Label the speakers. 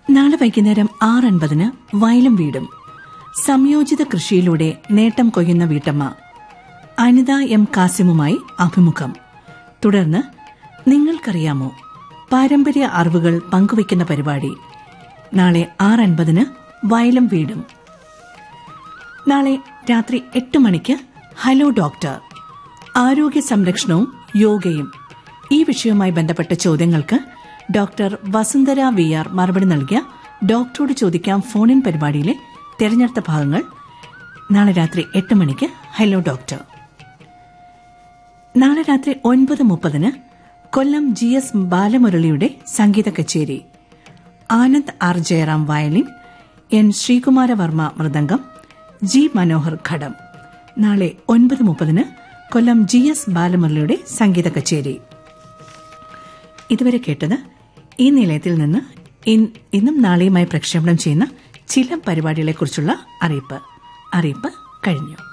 Speaker 1: നാളെ വൈകുന്നേരം ആറ് അൻപതിന് വയലും വീടും സംയോജിത കൃഷിയിലൂടെ നേട്ടം കൊയ്യുന്ന വീട്ടമ്മ അനിത എം കാസിമുമായി അഭിമുഖം തുടർന്ന് നിങ്ങൾക്കറിയാമോ പാരമ്പര്യ അറിവുകൾ പങ്കുവയ്ക്കുന്ന പരിപാടി നാളെ ആറ് അൻപതിന് വയലും വീടും നാളെ രാത്രി എട്ട് മണിക്ക് ഹലോ ഡോക്ടർ ആരോഗ്യ സംരക്ഷണവും യോഗയും ഈ വിഷയവുമായി ബന്ധപ്പെട്ട ചോദ്യങ്ങൾക്ക് ഡോക്ടർ വസുന്ധര വി ആർ മറുപടി നൽകിയ ഡോക്ടറോട് ചോദിക്കാം ഫോണിൻ പരിപാടിയിലെ തെരഞ്ഞെടുത്ത ഭാഗങ്ങൾ നാളെ രാത്രി എട്ട് മണിക്ക് ഹലോ ഡോക്ടർ നാളെ രാത്രി ഒൻപത് മുപ്പതിന് കൊല്ലം ജി എസ് ബാലമുരളിയുടെ സംഗീത കച്ചേരി Anand R Jayaram violin N Sreekumaravarma മൃദംഗം ജി മനോഹർ ഘടം നാളെ ഒൻപത് മുപ്പതിന് കൊല്ലം ജി എസ് ബാലമുരളിയുടെ സംഗീത കച്ചേരി ഇതുവരെ കേട്ടത് ഈ നിലയത്തിൽ നിന്ന് ഇൻ- ഇന്നും നാളെയുമായി പ്രക്ഷേപണം ചെയ്യുന്ന ചില പരിപാടികളെക്കുറിച്ചുള്ള അറിയിപ്പ് അറിയിപ്പ് കഴിഞ്ഞു